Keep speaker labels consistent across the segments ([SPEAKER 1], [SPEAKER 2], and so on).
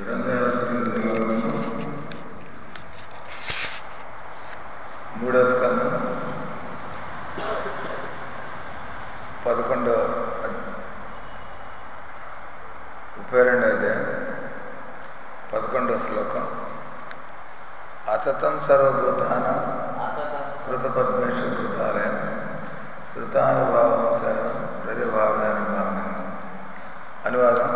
[SPEAKER 1] గ్రంథరాశుల భాగము మూడో స్కందం పదకొండో అద్- ముప్పై రెండో అధ్యాయం పదకొండో శ్లోకం అతతం సర్వభూతాన కృతపద్మేశ్వర కృతాలయం శృతానుభావం శరణం ప్రజభావాన్ని భావన అనువాదం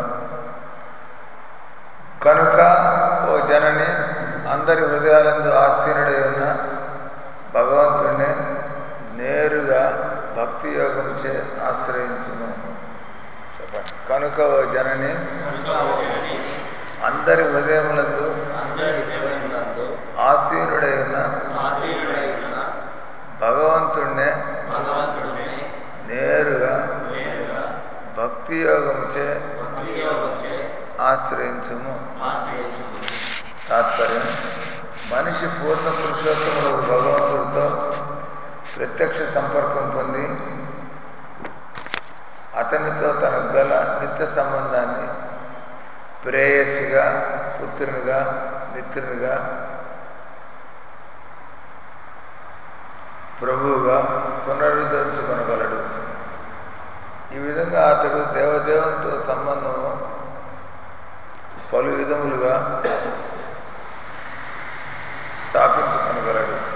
[SPEAKER 1] కనుక ఓ జనని అందరి హృదయాలందు ఆసీనుడై ఉన్న భగవంతుడిని నేరుగా భక్తి యోగంచే ఆశ్రయించును చెప్పండి కనుక ఓ జనని అందరి హృదయములందు ఆసీనుడై ఉన్న భగవంతుడినే నేరుగా భక్తి యోగముచే ఆశ్రయించుము తాత్పర్యం మనిషి పూర్ణ పురుషోత్తముడు భగవంతుడితో ప్రత్యక్ష సంపర్కం పొంది అతనితో తనకు గల నిత్య సంబంధాన్ని ప్రేయసిగా పుత్రునిగా మిత్రునిగా ప్రభువుగా పునరుద్ధరించుకొనగలడు ఈ విధంగా అతడు దేవదేవంతో సంబంధము పలు విధములుగా స్థాపించుకొనగలడు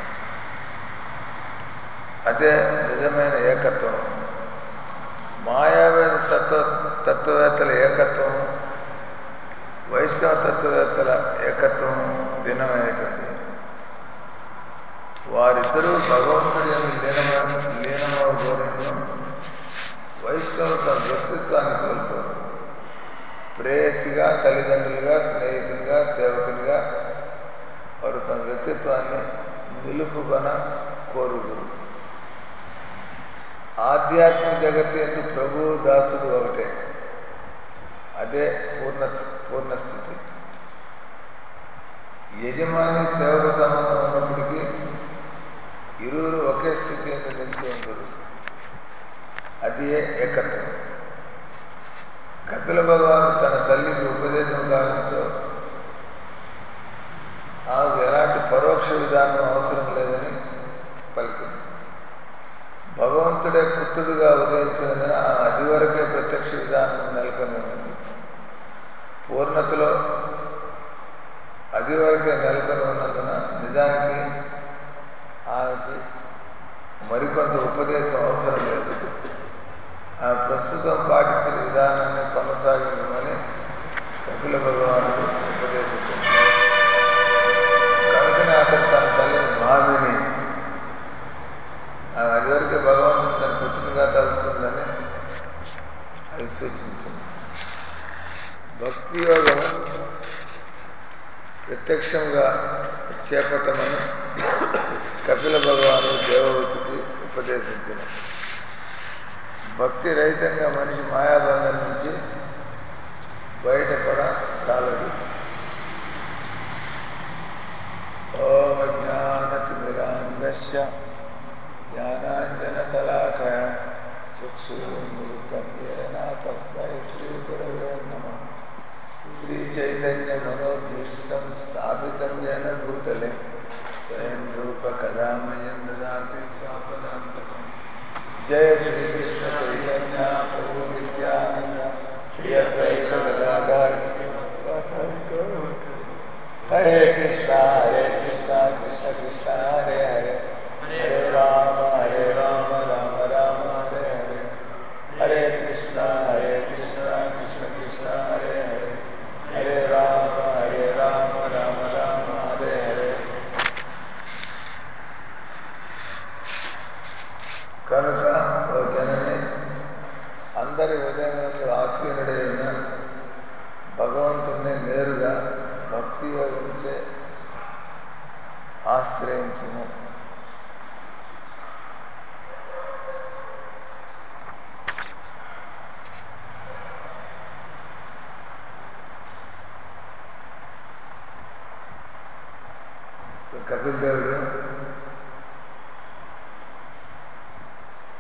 [SPEAKER 1] అదే నిజమైన ఏకత్వం మాయావేద తత్వ తత్వవేత్తల ఏకత్వం వైష్ణవ తత్వవేత్తల ఏకత్వం భిన్నమైనటువంటి వారిద్దరూ భగవంతుడి యొక్క లీనమ లీనమవబోరిన వైష్ణవ తన వ్యక్తిత్వాన్ని కోల్పోరు ప్రేయసిగా తల్లిదండ్రులుగా స్నేహితులుగా సేవకునిగా వారు తమ వ్యక్తిత్వాన్ని నిలుపుకొన కోరుదురు ఆధ్యాత్మిక జగత్తు ఎందుకు ప్రభువు దాసుడు ఒకటే అదే పూర్ణ పూర్ణస్థితి యజమాని సేవక సంబంధం ఉన్నప్పటికీ ఇరువురు ఒకే స్థితి ಎಂದು నిలిచి ఉండరు అది ఏకత్వం కపిల భగవాను తన తల్లికి ఉపదేశం కావించో ఆమెకు ఎలాంటి పరోక్ష విధానం అవసరం లేదని పలికింది భగవంతుడే పుత్రుడిగా ఉదయించినందున ఆమె అది వరకే ప్రత్యక్ష విధానం నెలకొని ఉన్నది పూర్ణతలో అది వరకే నెలకొని ఉన్నందున నిజానికి ఆమెకి మరికొంత ఉపదేశం అవసరం లేదు ఆ ప్రస్తుతం పాటించిన విధానాన్ని కొనసాగించమని కపిల భగవానుడు ఉపదేశించారు కనుకనే అతడు తన తల్లిని భామిని ఆమె అదివరకే భగవంతుడు తన పుత్రునిగా తలుస్తుందని అది సూచించింది భక్తి యోగం ప్రత్యక్షంగా చేపట్టమని కపిల భగవానుడు దేవవతికి ఉపదేశించిన భక్తి రహితంగా మనిషి మాయాబంధం నుంచి బయటపడ చాలదు ఓం జ్ఞానతిమిరాంగస్య జ్ఞానాంజనశలాకయ చక్షురున్మిలితం ఏన తస్మై శ్రీగురవే నమః శ్రీచైతన్యమనోభీష్టం స్థాపితం येन భూతలే స్వయం రూప కదామయం దదాతి స్వాపదాంతకం జయ శ్రీకృష్ణ చైతన్య ప్రభు నిత్యానంద శ్రీ అద్వైత గదాధార హరే కృష్ణ హరే కృష్ణ కృష్ణ కృష్ణ హరే హరే హరే రామ హరే రామ రామ రామ హరే హరే హరే కృష్ణ హరే కృష్ణ కృష్ణ కృష్ణ హరే హరే హరే రామ హరే రామ రామ రామ హరే హరే కనుక ఓ జనని అందరి హృదయములందు ఆసీనుడైన భగవంతుణ్ణి నేరుగా భక్తి యోగించే ఆశ్రయించుము కపిల్ దేవుడు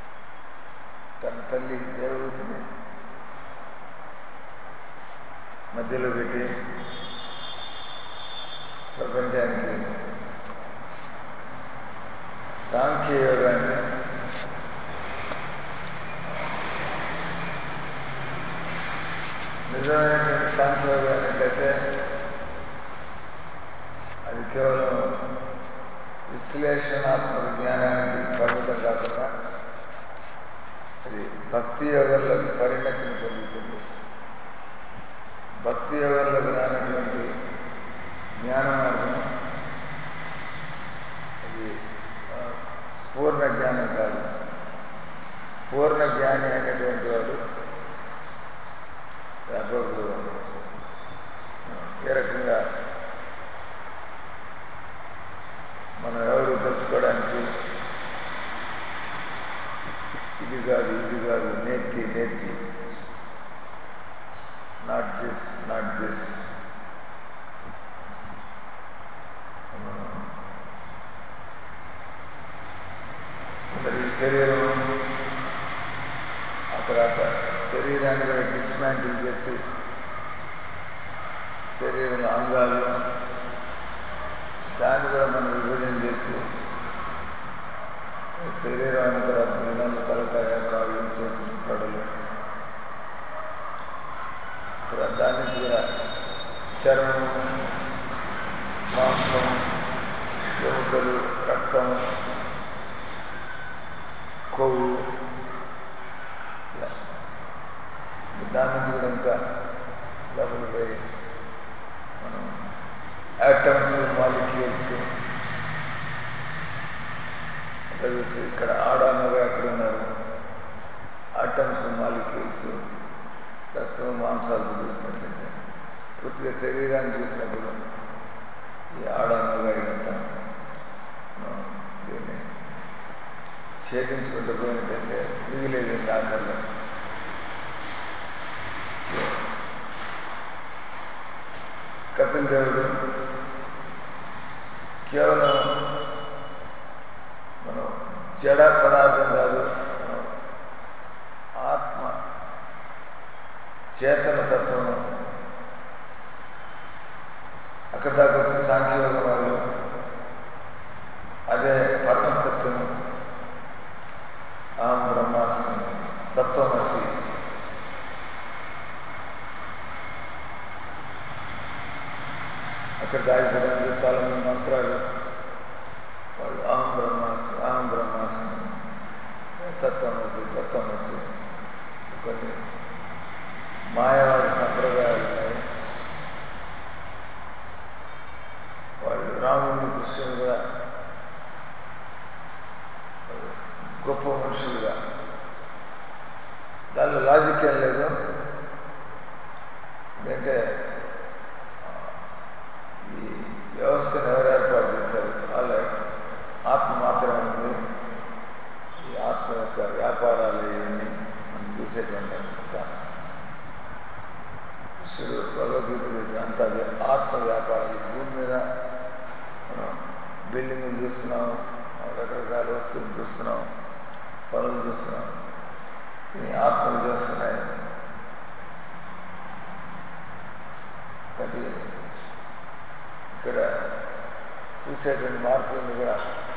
[SPEAKER 1] తన తల్లి దేవతని మధ్యలో పెట్టి ప్రపంచానికి సాంఖ్యయోగాన్ని నిజమైనటువంటి సాంఖ్యయోగం ఏంటంటే అది కేవలం విశ్లేషణాత్మక జ్ఞానానికి పరిమితం కాకుండా అది భక్తి యోగంలోకి పరిణతిని పొందుతుంది భక్తి యోగంలోకి రానటువంటి జ్ఞాన మార్గం అది ఆ, పూర్ణ జ్ఞానం కాదు పూర్ణ జ్ఞాని అయినటువంటి వాడు అప్పుడప్పుడు ఏ రకంగా మనం ఎవరు తెలుసుకోవడానికి ఇది కాదు ఇది కాదు నేతి నేతి నాట్ దిస్ నాట్ దిస్ మరి ఈ శరీరం ఆ తర్వాత శరీరాన్ని కూడా డిస్మాంటిల్ చేసి శరీరంలో అంగాలు దాన్ని కూడా మనం విభజన చేసి శరీరం అయిన తర్వాత మిగిలిన తలకాయ కాళ్ళు చేతులు తొడలు తర్వాత దాని నుంచి కూడా చర్మం మాంసం ఎముకలు రక్తం కొవ్వు ఇలా దాని నుంచి కూడా ఇంకా లోపలికి పోయి మనం యాటమ్స్ మాలిక్యూల్స్ అట్లా చూసి ఇక్కడ ఆడామగా ఎక్కడ ఉన్నారు ఆటమ్స్ మాలిక్యూల్స్ రక్తం మాంసాలతో చూసినట్లయితే పూర్తిగా శరీరాన్ని చూసినప్పుడు ఈ ఆడామగా ఇదంతా మనం దీన్ని ఛేదించుకుంటూ పోయినట్టయితే మిగిలేదు ఇంకా ఆఖరిలో కపిల్ దేవుడు కేవలం మనం జడ పదార్థం కాదు మనం ఆత్మ చేతన తత్వం అక్కడ దాకా వచ్చిన సాంఖ్యయోగం వాళ్ళు అదే పరమసత్యం ఆం బ్రహ్మాస్మి తత్వమసి అక్కడ దాగిపోవడానికి చాలా మంది మంత్రాలు వాళ్ళు అహం బ్రహ్మాస్మి అహం బ్రహ్మాస్మి తత్వమసి తత్వమసి కొన్ని మాయవాడి సంప్రదాయాలు ఉన్నాయి వాళ్ళు రాముడిని కృష్ణుని కూడా వాళ్ళు గొప్ప మనుషులుగా దానిలో లాజిక్ ఏం లేదు ఎందుకంటే ఆ, ఈ వ్యవస్థను ఎవరు ఏర్పాటు చేశారు వాళ్ళ ఆత్మ మాత్రమే ఉంది ఈ ఆత్మ యొక్క వ్యాపారాలు ఇవన్నీ మనం చూసేటువంటి అంతా కృష్ణుడు భగవద్గీత చెప్పిన అంతా వ్య- ఆత్మ వ్యాపారాలు ఈ భూమి మీద మనం బిల్డింగ్లు చూస్తున్నాం రకరకాల వస్తువులు చూస్తున్నాం పనులు చూస్తున్నాం ఇవి ఆత్మలు చేస్తున్నాయి కాబట్టి ఇక్కడ చూసేటువంటి మార్పులను కూడా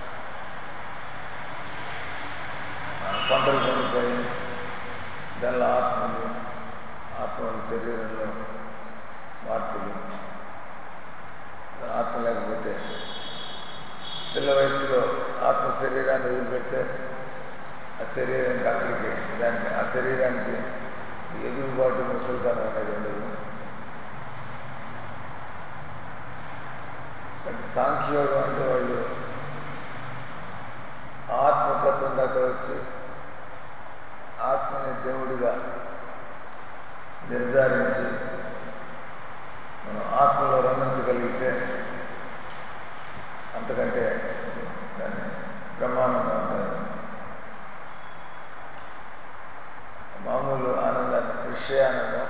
[SPEAKER 1] ఆ, పంటలు పండుతాయి దానిలో ఆత్మ ఉంది ఆత్మ ఉంది శరీరంలో మార్పులు ఆత్మ లేకపోతే పిల్ల వయసులో ఆత్మ శరీరాన్ని వదిలిపెడితే ఆ శరీరానికి అక్కడికి దానికి ఆ శరీరానికి ఎదుగుబాటు ముసలితనం అనేది ఉండదు అంటే సాంఖ్యయోగం అంటే వాళ్ళు ఆత్మతత్వం దాకా వచ్చి ఆత్మని దేవుడిగా నిర్ధారించి మనం ఆత్మలో రమించగలిగితే అంతకంటే దాన్ని బ్రహ్మానందం అంటారు మామూలు ఆనందాన్ని విషయానందం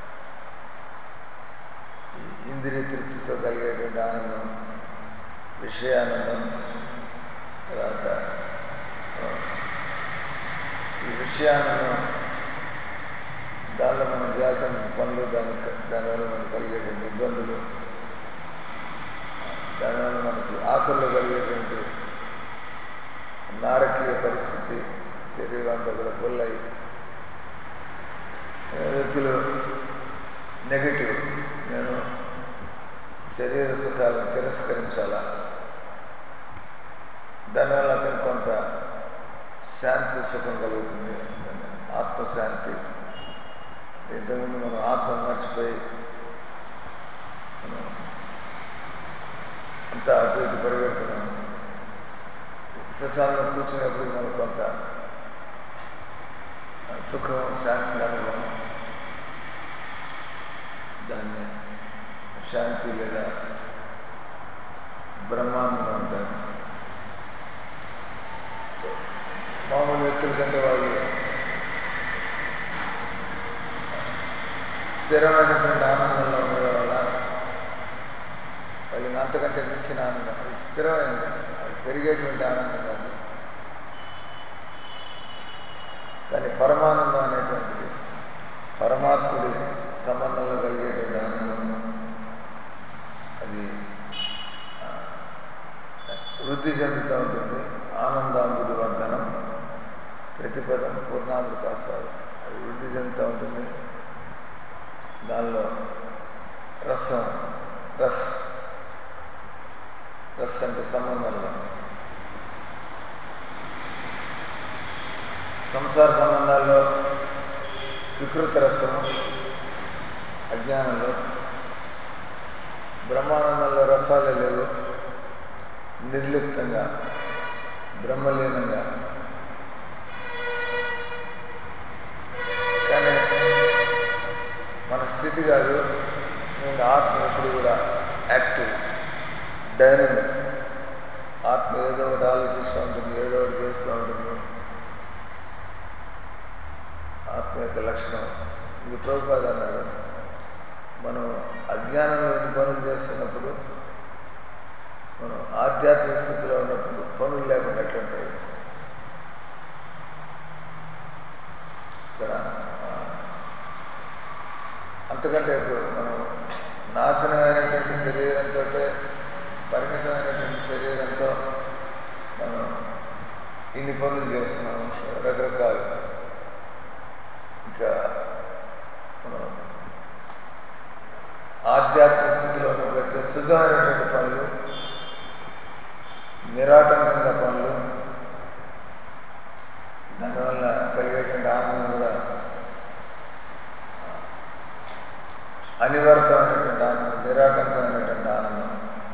[SPEAKER 1] ఈ ఇంద్రియ తృప్తితో కలిగేటువంటి ఆనందం విషయానందం తర్వాత ఆ, ఈ విషయానందం దానిలో మనం చేయాల్సిన పనులు దాని దానివల్ల మనకు కలిగేటువంటి ఇబ్బందులు దానివల్ల మనకి ఆకలిలో కలిగేటువంటి నారకీయ పరిస్థితి శరీరం అంతా కూడా గొల్లయి వ్యక్తులు నెగిటివ్ నేను శరీర సుఖాలను తిరస్కరించాలా దానివల్ల అతనికి కొంత శాంతి సుఖం కలుగుతుంది దాన్ని ఆత్మశాంతి ఇంతకుముందు మనం ఆత్మ మర్చిపోయి మనం అంతా అటు ఇటు పరిగెడుతున్నాం ప్రశాంతం కూర్చున్నప్పుడు మనకు కొంత సుఖం శాంతి అనుభవం దాన్ని శాంతి లేదా బ్రహ్మానందం అంటారు మామూలు వ్యక్తుల కంటే వాళ్ళు స్థిరమైనటువంటి ఆనందంలో ఉండడం వల్ల వాళ్ళకి అంతకంటే మించిన ఆనందం అది స్థిరమైంది అది పెరిగేటువంటి ఆనందం కాదు కానీ పరమానందం అనేటువంటిది పరమాత్ముడి సంబంధంలో కలిగేటువంటి ఆనందం అది ఆ, వృద్ధి చెందుతూ ఉంటుంది ఆనందాంబుది వర్ధనం ప్రతిపదం పూర్ణామృత ఆస్వాదం అది వృద్ధి చెందుతూ ఉంటుంది దానిలో రసం రస్ రస్ అంటే సంబంధంలో సంసార సంబంధాల్లో వికృత రసము అజ్ఞానంలో బ్రహ్మానందంలో రసాలే లేవు నిర్లిప్తంగా బ్రహ్మలీనంగా కానీ మన స్థితి కాదు నేను ఆత్మ ఎప్పుడు కూడా యాక్టివ్ డైనమిక్ ఆత్మ ఏదో ఒకటి ఆలోచిస్తూ ఉంటుంది ఏదో ఒకటి చేస్తూ ఉంటుంది ఆత్మ యొక్క లక్షణం ఇది ప్రభుపాద అన్నాడు మనం అజ్ఞానంలో ఎన్ని పనులు చేస్తున్నప్పుడు మనం ఆధ్యాత్మిక స్థితిలో ఉన్నప్పుడు పనులు లేకుండా ఎట్లుంటాయి ఇక్కడ ఆ, అంతకంటే ఎక్కువ మనం నాశనమైనటువంటి శరీరంతో పరిమితమైనటువంటి శరీరంతో మనం ఇన్ని పనులు చేస్తున్నాం రకరకాలు ఇంకా మనం ఆధ్యాత్మిక స్థితిలో ఉన్నట్లయితే శుద్ధమైనటువంటి పనులు నిరాటంకంగా పనులు దానివల్ల కలిగేటువంటి ఆనందం కూడా అనివర్తమైనటువంటి ఆనందం నిరాటంకమైనటువంటి ఆనందం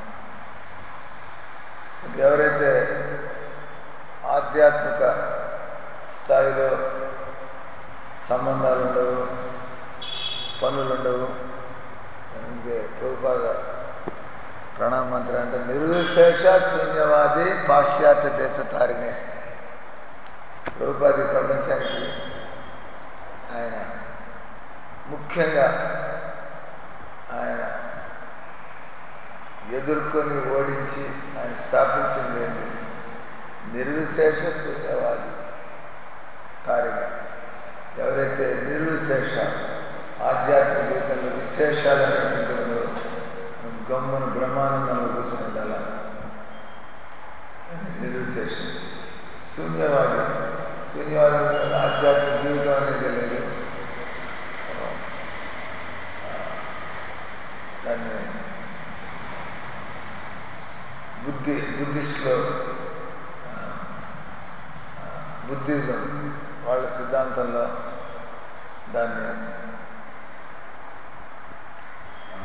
[SPEAKER 1] ఎవరైతే ఆధ్యాత్మిక స్థాయిలో సంబంధాలు ఉండవు పనులు ఉండవు అందుకే ప్రభుపాద ప్రణామంత్రి అంటే నిర్విశేష శూన్యవాది పాశ్చాత్య దేశ తారిణే ప్రభుపాది ప్రపంచానికి ఆయన ముఖ్యంగా ఆయన ఎదుర్కొని ఓడించి ఆయన స్థాపించింది ఏంటి నిర్విశేష శూన్యవాది తారిణ ఎవరైతే నిర్విశేష ఆధ్యాత్మిక జీవితంలో విశేషాలు అనేటువంటి ఉండవు గమ్మును బ్రహ్మానందంలో కూర్చొని ఉండాల నిర్విశేషం శూన్యవాది శూన్యవాది అంటే ఆధ్యాత్మిక జీవితం అనేది లేదు దాన్ని బుద్ధి బుద్ధిస్ట్లో బుద్ధిజం వాళ్ళ సిద్ధాంతంలో దాన్ని ఆ,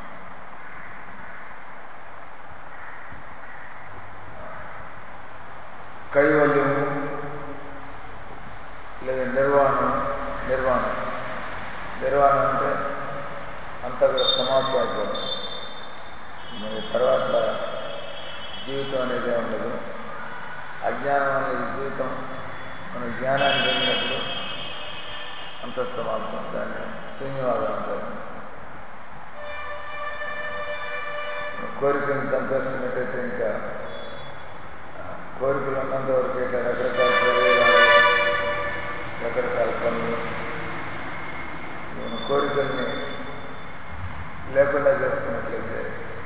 [SPEAKER 1] కైవల్యము లేదా నిర్వాణం నిర్వాణం నిర్వాణం అంటే అంతా కూడా సమాప్తం అయిపోవడం మరి తర్వాత జీవితం అనేది ఉండదు అజ్ఞానం వల్ల ఈ జీవితం మన జ్ఞానాన్ని పొందినప్పుడు అంత సమాప్తం దాన్ని శూన్యవాదం అంటారు కోరికలను చంపేసుకున్నట్టయితే ఇంకా ఆ, కోరికలు ఉన్నంత వరకు ఇట్లా రకరకాల శరీరాలు రకరకాల పనులు కోరికల్ని లేకుండా చేసుకున్నట్లయితే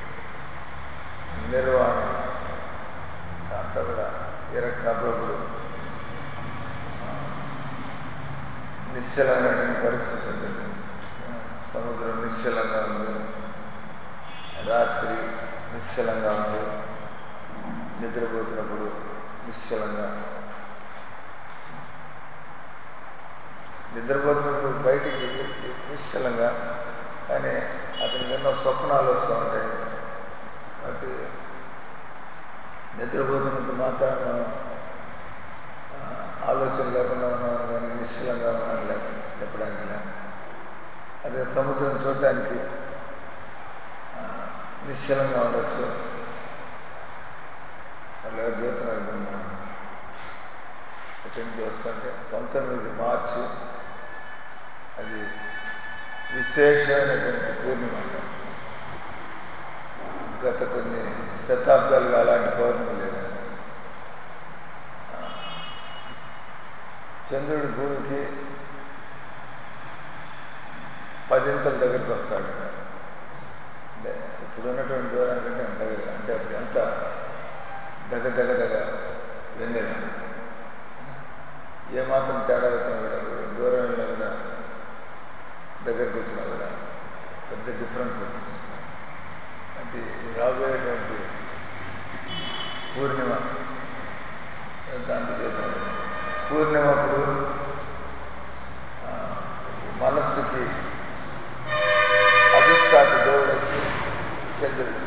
[SPEAKER 1] నిర్వాణ అంతా కూడా ఈ రకంగా అప్పుడప్పుడు నిశ్చలమైనటువంటి పరిస్థితి ఉంటుంది సముద్రం నిశ్చలంగా ఉంది రాత్రి నిశ్చలంగా ఉంది నిద్రపోతున్నప్పుడు నిశ్చలంగా నిద్రపోతున్నప్పుడు బయటికి నిశ్చలంగా కానీ అతనికి ఎన్నో స్వప్నాలు వస్తూ ఉంటాయి కాబట్టి నిద్రపోతున్నంత మాత్రాన మనం ఆలోచన లేకుండా ఉన్నాం కానీ నిశ్చలంగా ఉన్నాం లేక చెప్పడానికి లేదు అదే సముద్రం చూడటానికి నిశ్చలంగా ఉండొచ్చు వాళ్ళు ఎవరు చూస్తున్నారు మొన్న ఎక్కడి నుంచి వస్తుంటే పంతొమ్మిది మార్చి అది విశేషమైనటువంటి పూర్ణిమ అంటారు గత కొన్ని శతాబ్దాలుగా అలాంటి పౌర్ణమి లేదండి చంద్రుడు భూమికి పదింతల దగ్గరికి వస్తాడట అంటే ఇప్పుడు ఉన్నటువంటి దూరానికంటే అంత దగ్గర అంటే అప్పుడు ఎంత దగ్గర దగ్గర దగ్గర వెన్నెల ఏమాత్రం తేడా వచ్చినా కూడా దూరం వెళ్ళినా కూడా దగ్గరికి వచ్చినా కూడా పెద్ద డిఫరెన్స్ వస్తుంది అంటే ఈ రాబోయేటువంటి పూర్ణిమ దాంతో చేస్తాడు పూర్ణిమ అప్పుడు మనస్సుకి అధిష్టాత దేవుడు వచ్చి చంద్రుడు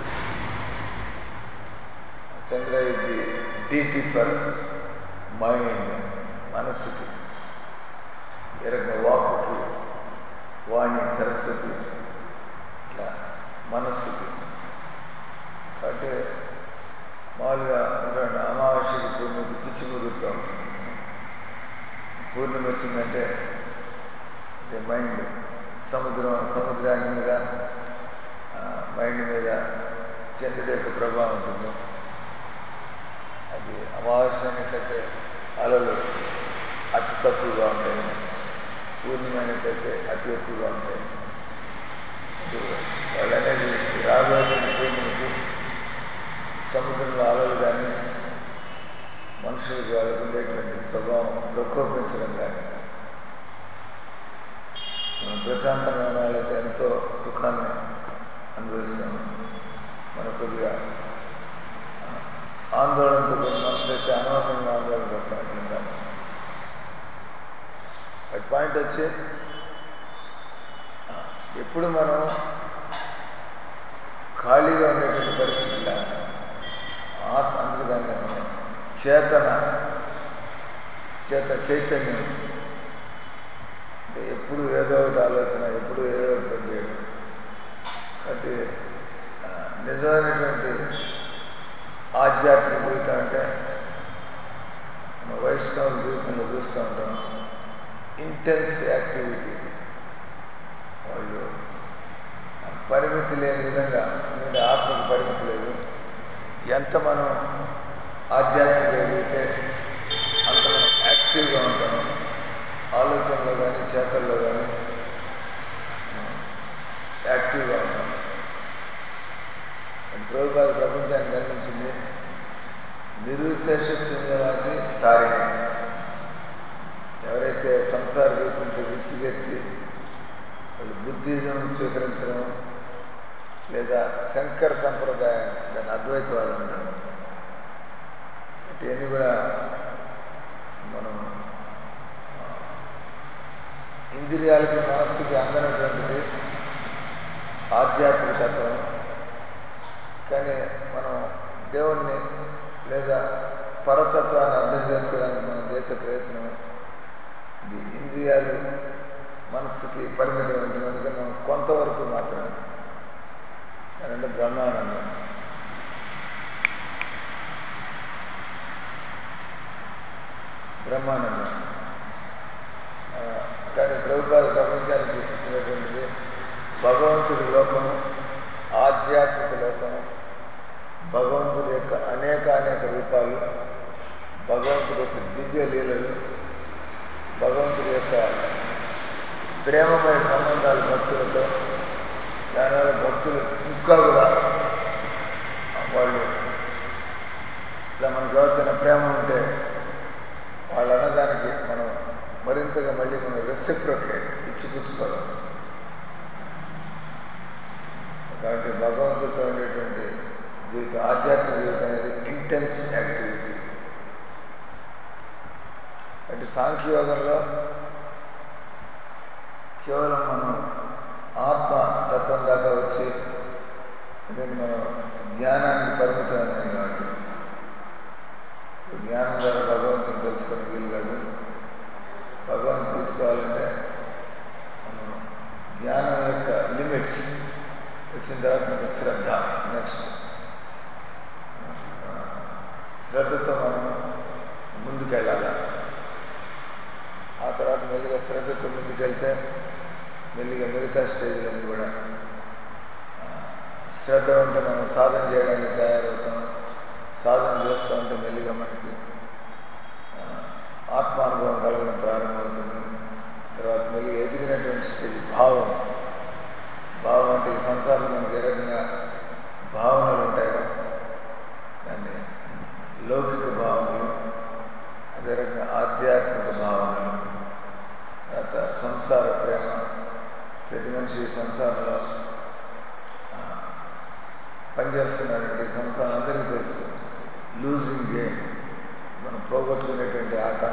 [SPEAKER 1] చంద్ర ఇది డీటీ ఫర్ మైండ్ మనస్సుకి ఏ రకంగా వాక్కుకి వాణి సరస్వతి ఇట్లా మనస్సుకి కాబట్టి మామూలుగా అంటాడు అమావాస్యకి పూర్ణిమకి పిచ్చి కుదురుతూ ఉంటుంది పూర్ణిమ వచ్చిందంటే ఇది మైండ్ సముద్రం సముద్రాన్ని మీద మైండ్ మీద చంద్రుడి యొక్క ప్రభావం ఉంటుంది అది అమావాస్య అనేట్లయితే అలలు అతి తక్కువగా ఉంటాయి పూర్ణిమ అనేట్లయితే అతి ఎక్కువగా ఉంటాయి వాళ్ళు అనేది రాబోయేటువంటి పూర్ణిమకి సముద్రంలో అలలు కానీ మనుషులకు వాళ్ళకు ఉండేటువంటి స్వభావం ప్రకోపించడం కానీ మనం ప్రశాంతంగా ఉన్న వాళ్ళైతే ఎంతో సుఖాన్ని అనుభవిస్తాము మన కొద్దిగా ఆందోళనతో కూడిన మనసు అయితే అనవసరంగా ఆందోళన పడతాం ఇట్లంతా బట్ పాయింట్ వచ్చి ఎప్పుడు మనం ఖాళీగా ఉండేటువంటి పరిస్థితిలో ఆత్మ అందుకు దాన్ని మనం చేతన చేత చైతన్యం అంటే ఎప్పుడు ఏదో ఒకటి ఆలోచన ఎప్పుడు ఏదో ఒకటి పని చేయడం కాబట్టి నిజమైనటువంటి ఆధ్యాత్మిక జీవితం అంటే మన వైష్ణవ జీవితంలో చూస్తూ ఉంటాం ఇంటెన్స్ యాక్టివిటీ వాళ్ళు పరిమితి లేని విధంగా ఎందుకంటే ఆత్మకు పరిమితి లేదు ఎంత మనం ఆధ్యాత్మిక ఎదిగితే అంత మనం యాక్టివ్గా ఉంటాము ఆలోచనలో కానీ చేతల్లో కానీ యాక్టివ్గా ఉంటాం ప్రభుత్వాల ప్రపంచాన్ని గమనించింది నిరుశేష శూన్యవాది తారిణి ఎవరైతే సంసార జీవితంతో విసిగెత్తి వాళ్ళు బుద్ధిజం స్వీకరించడం లేదా శంకర సంప్రదాయాన్ని దాన్ని అద్వైతవాదం అంటారు ఇవన్నీ కూడా మనం ఇంద్రియాలకి మనస్సుకి అందనటువంటిది ఆధ్యాత్మిక తత్వం కానీ మనం దేవుణ్ణి లేదా పరతత్వాన్ని అర్థం చేసుకోవడానికి మనం చేసే ప్రయత్నం ఇది ఇంద్రియాలు మనస్సుకి పరిమితం ఉంటుంది అందుకని మనం కొంతవరకు మాత్రమే అంటే బ్రహ్మానందం బ్రహ్మానందం కానీ ప్రభుపాద ప్రపంచానికి ఇచ్చినటువంటిది భగవంతుడి లోకము ఆధ్యాత్మిక లోకము భగవంతుడి యొక్క అనేక అనేక రూపాలు భగవంతుడి యొక్క దివ్య లీలలు భగవంతుడి యొక్క ప్రేమమయ సంబంధాలు భక్తులతో దానివల్ల భక్తులు ఇంకా కూడా వాళ్ళు ఇలా మనకు ఎవరికైనా ప్రేమ ఉంటే వాళ్ళు అన్నదానికి మనం మరింతగా మళ్ళీ మనం రెసిప్రొకేట్ ఇచ్చిపుచ్చుకోవాలి కాబట్టి భగవంతుడితో ఉండేటువంటి జీవితం ఆధ్యాత్మిక జీవితం అనేది ఇంటెన్స్ యాక్టివిటీ అంటే సాంఖ్యయోగంలో కేవలం మనం ఆత్మ తత్వం దాకా వచ్చి నేను మనం జ్ఞానానికి పరిమితమైన కాబట్టి జ్ఞానం ద్వారా భగవంతుని తెలుసుకునే వీలు కాదు భగవంతు తెలుసుకోవాలంటే మనం జ్ఞానం యొక్క లిమిట్స్ వచ్చిన తర్వాత మనకు శ్రద్ధ నెక్స్ట్ శ్రద్ధతో మనం ముందుకెళ్ళాలి ఆ తర్వాత మెల్లిగా శ్రద్ధతో ముందుకెళ్తే మెల్లిగా మిగతా స్టేజ్లన్నీ కూడా శ్రద్ధ ఉంటే మనం సాధన చేయడానికి తయారవుతాం సాధన చేస్తూ ఉంటే మెల్లిగా మనకి ఆత్మానుభవం కలగడం ప్రారంభమవుతుంది తర్వాత మెల్లిగా ఎదిగినటువంటి స్టేజ్ భావం భావం అంటే ఈ సంసారం మనకి ఏ రకంగా భావనలు ఉంటాయో దాన్ని లౌకిక భావనలు అదే రకంగా ఆధ్యాత్మిక భావనలు తర్వాత సంసార ప్రేమ ప్రతి మనిషి సంసారంలో పనిచేస్తున్నాడంటే సంసారం అందరికీ తెలుసు లూజింగ్ గేమ్ మనం పోగొట్టుకునేటువంటి ఆట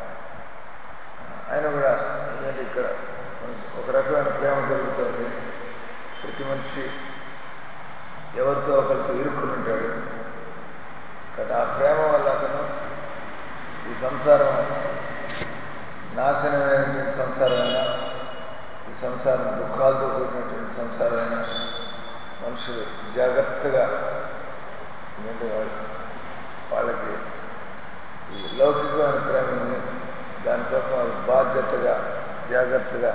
[SPEAKER 1] ఆయన కూడా ఎందుకంటే ఇక్కడ ఒక రకమైన ప్రేమ కలుగుతుంది ప్రతి మనిషి ఎవరితో ఒకరితో ఇరుక్కుని ఉంటాడు కాబట్టి ఆ ప్రేమ వల్ల అతను ఈ సంసారం నాశనమైనటువంటి సంసారమైనా ఈ సంసారం దుఃఖాలతో కూడినటువంటి సంసారమైనా మనుషులు జాగ్రత్తగా ఎందుకంటే వాళ్ళు వాళ్ళకి ఈ లౌకికమైన ప్రేమ ఉంది దానికోసం వాళ్ళు బాధ్యతగా జాగ్రత్తగా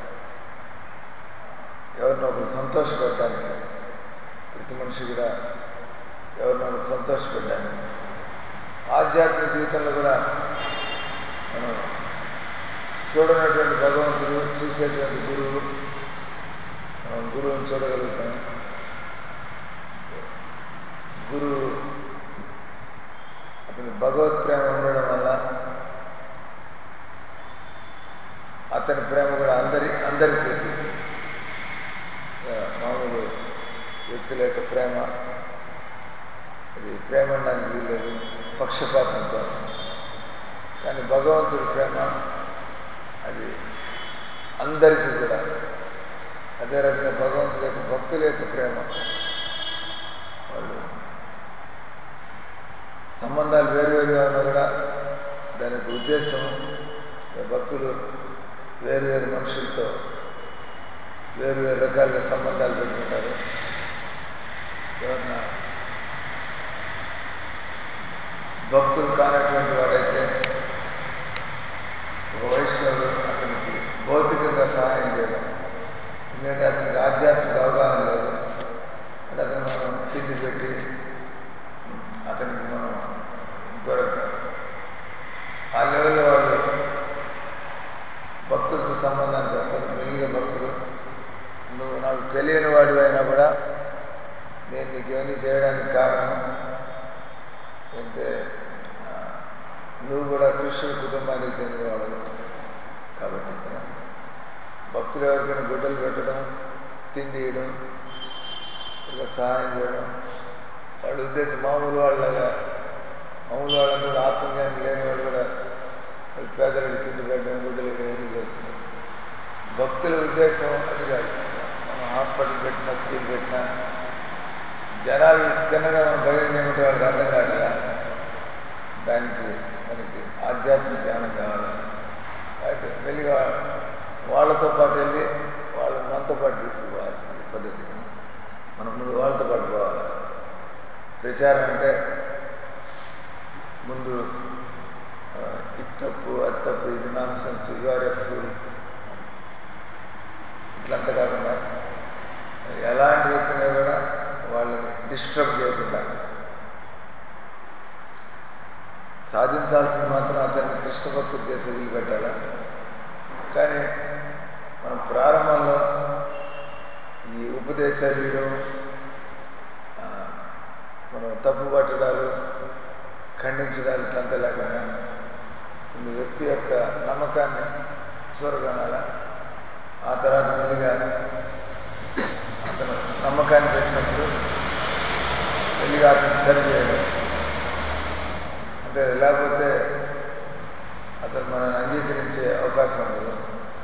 [SPEAKER 1] ఎవరినో ఒకరు సంతోషపెట్టడానికి ప్రతి మనిషి కూడా ఎవరినో ఒకరు సంతోషపెట్టడానికి ఆధ్యాత్మిక జీవితంలో కూడా మనం చూడనటువంటి భగవంతుడు చూసేటువంటి గురువు మనం గురువుని చూడగలుగుతాం గురువు అతని భగవత్ ప్రేమ ఉండడం వల్ల అతని ప్రేమ కూడా అందరి అందరి ప్రతి మామూలు వ్యక్తుల యొక్క ప్రేమ అది ప్రేమ అనడానికి వీల్లేదు పక్షపాతంతో కానీ భగవంతుడి ప్రేమ అది అందరికీ కూడా అదే రకంగా భగవంతుడి యొక్క భక్తుల యొక్క ప్రేమ వాళ్ళు సంబంధాలు వేరువేరుగా ఉన్నా కూడా దాని యొక్క ఉద్దేశం భక్తులు వేరువేరు మనుషులతో వేరువేరు రకాలుగా సంబంధాలు పెట్టుకుంటారు ఎవరన్నా భక్తులు కానటువంటి వాడైతే ఒక వైష్ణవుడు అతనికి భౌతికంగా సహాయం చేయడం ఎందుకంటే అతనికి ఆధ్యాత్మిక అవగాహన లేదు అంటే అతను మనం తిండి పెట్టి అతనికి మనం ఇంకొక ఆ లెవెల్లో వాళ్ళు భక్తులతో సంబంధానికి వస్తారు మెల్లిగా భక్తులు నువ్వు నాకు తెలియని వాడు అయినా కూడా నేను నీకు ఇవన్నీ చేయడానికి కారణం అంటే నువ్వు కూడా కృష్ణుడి కుటుంబానికి చెందినవాడు కాబట్టి ఇక్కడ భక్తులు ఎవరికైనా గుడ్డలు పెట్టడం తిండి ఇవ్వడం ఇలా సహాయం చేయడం వాళ్ళ ఉద్దేశం మామూలు వాళ్ళగా మామూలు వాళ్ళంతా కూడా ఆత్మజ్ఞానం లేని వాళ్ళు కూడా వాళ్ళు పేదలకు తిండి పెట్టడం గుడ్డలు ఇవన్నీ చేస్తున్నారు భక్తుల ఉద్దేశం అది కాదు మనం హాస్పిటల్ పెట్టినా స్కూల్ పెట్టినా జనాలు తిన్నగా మనం భయం చేయమంటే వాళ్ళకి అర్థం కాదుగా దానికి మనకి ఆధ్యాత్మిక జ్ఞానం కావాలి కాబట్టి మెల్లిగా వాళ్ళతో పాటు వెళ్ళి వాళ్ళని మనతో పాటు తీసుకుపోవాలి ఈ పద్ధతి మనం ముందు వాళ్ళతో పాటు పోవాలి ప్రచారం అంటే ముందు ఇది తప్పు అది తప్పు ఇది nonsense you're a fool ఇట్లంతా కాకుండా ఎలాంటి వ్యక్తిని కూడా వాళ్ళని డిస్టర్బ్ చేయకుండా సాధించాల్సింది మాత్రం అతన్ని కృష్ణ భక్తులు చేసి వదిలిపెట్టాలా కానీ మనం ప్రారంభంలో ఈ ఉపదేశాలు ఇవ్వడం ఆ, మనం తప్పు పట్టడాలు ఖండించడాలు ఇట్లంతా లేకుండా ముందు వ్యక్తి యొక్క నమ్మకాన్ని చూరగొనాల ఆ తర్వాత మెల్లిగా అతను నమ్మకాన్ని పెట్టినప్పుడు మెల్లిగా అతను సరి చేయడం అంటే లేకపోతే అతను మనల్ని అంగీకరించే అవకాశం ఉండదు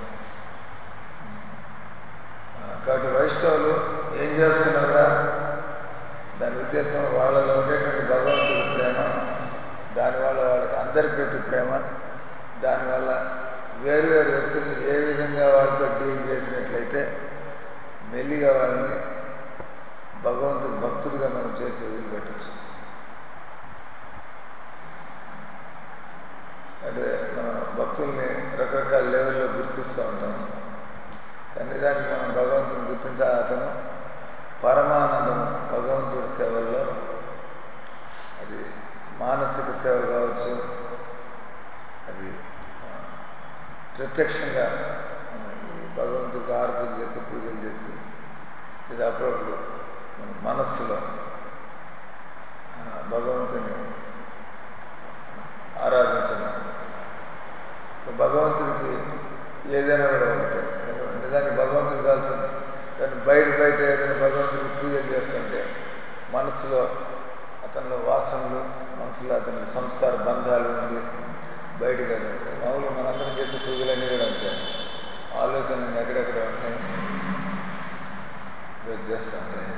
[SPEAKER 1] ఆ, కాబట్టి వైష్ణవులు ఏం చేస్తున్నారా దాని ఉద్దేశం వాళ్ళలో ఉండేటువంటి భగవంతుడి ప్రేమ దానివల్ల వాళ్ళకి అందరి ప్రతి ప్రేమ దానివల్ల వేరు వేరు వ్యక్తుల్ని ఏ విధంగా వాళ్ళతో డీల్ చేసినట్లయితే మెల్లిగా వాళ్ళని భగవంతుడి భక్తుడిగా మనం చేసి వదిలిపెట్టచ్చు అంటే మనం భక్తుల్ని రకరకాల లెవెల్లో గుర్తిస్తూ ఉంటాం కానీ దానికి మనం భగవంతుని గుర్తించే అతను పరమానందం భగవంతుడి సేవల్లో అది మానసిక సేవ కావచ్చు అది ఆ, ప్రత్యక్షంగా మనం ఈ భగవంతుడికి ఆరతులు చేసి పూజలు చేసి ఇది అప్పుడప్పుడు మన మనస్సులో ఆ, భగవంతుని ఆరాధించడం ఇప్పుడు భగవంతుడికి ఏదైనా కూడా ఒకటే నిజానికి భగవంతుడు కాదు కానీ బయట బయట ఏదైనా భగవంతుడికి పూజలు చేస్తుంటే మనసులో అతనిలో వాసనలు మనసులో అతని సంసార బంధాలు ఉండి బయటికి అది ఉంటాయి మామూలుగా మనందరం చేసే పూజలన్నీ కూడా అంతే ఆలోచనలు ఎక్కడెక్కడ ఉంటాయి ఈరోజు చేస్తుంటాయి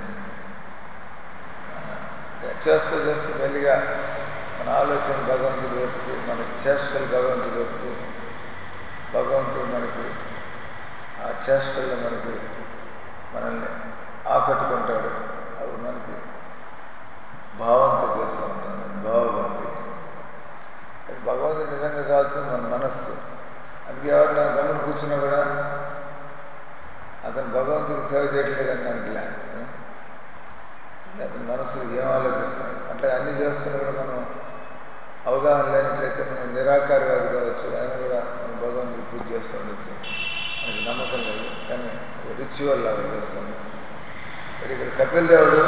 [SPEAKER 1] చేస్తూ చేస్తూ మెల్లిగా మన ఆలోచన భగవంతుడి వైపుకి మన చేష్టలు భగవంతుడి వైపుకి భగవంతుడు మనకి ఆ చేష్టల్లో మనకి మనల్ని ఆకట్టుకుంటాడు అప్పుడు మనకి భావంతో చేస్తూ ఉంటాడు భావభక్తి అది భగవంతుడు నిజంగా కావాల్సింది మన మనస్సు అందుకే ఎవరిన గమని కూర్చున్నా కూడా అతను భగవంతుడికి సేవ చేయట్లేదని అనుకులే అతని మనసు ఏం ఆలోచిస్తున్నాడు అట్లా అన్ని చేస్తున్నా కూడా మనం అవగాహన లేనట్లయితే మనం నిరాకారవాది కావచ్చు ఆయన కూడా మనం భగవంతుడికి పూజ చేస్తూ ఉండొచ్చు మనకి నమ్మకం లేదు కానీ రిచువల్ లాగా చేస్తూ ఉండొచ్చు మరి ఇక్కడ కపిల్ దేవుడు